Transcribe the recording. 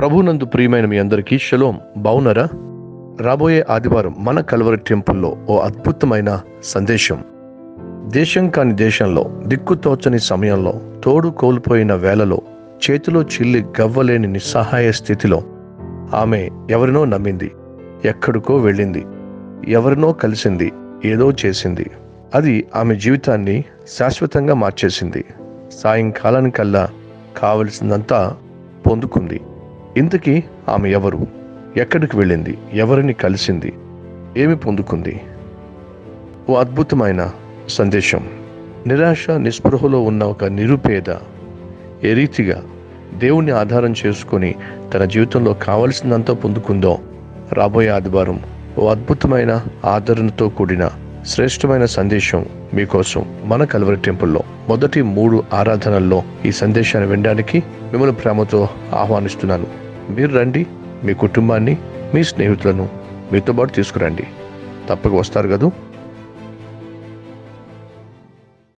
ప్రభునందు ప్రియమైన మీ అందరికీ షలోం బావున్నారా రాబోయే ఆదివారం మన కల్వరి టెంపుల్లో ఓ అద్భుతమైన సందేశం దేశం కాని దేశంలో దిక్కుతోచని సమయంలో తోడు కోల్పోయిన వేళలో చేతిలో చిల్లి గవ్వలేని నిస్సహాయ స్థితిలో ఆమె ఎవరినో నమ్మింది ఎక్కడికో వెళ్ళింది ఎవరినో కలిసింది ఏదో చేసింది అది ఆమె జీవితాన్ని శాశ్వతంగా మార్చేసింది సాయంకాలానికల్లా కావలసిందంతా పొందుకుంది ఇంతకీ ఆమె ఎవరు ఎక్కడికి వెళ్ళింది ఎవరిని కలిసింది ఏమి పొందుకుంది ఓ అద్భుతమైన సందేశం నిరాశ నిస్పృహలో ఉన్న ఒక నిరుపేద ఏ రీతిగా దేవుణ్ణి ఆధారం చేసుకొని తన జీవితంలో కావలసిందంతా పొందుకుందో రాబోయే ఆదివారం ఓ అద్భుతమైన ఆదరణతో కూడిన శ్రేష్టమైన సందేశం మీకోసం మన కల్వరి టెంపుల్లో మొదటి మూడు ఆరాధనల్లో ఈ సందేశాన్ని వినడానికి మిమ్మల్ని ప్రేమతో ఆహ్వానిస్తున్నాను మీరు రండి మీ కుటుంబాన్ని మీ స్నేహితులను మీతో పాటు తీసుకురండి తప్పక వస్తారు కదూ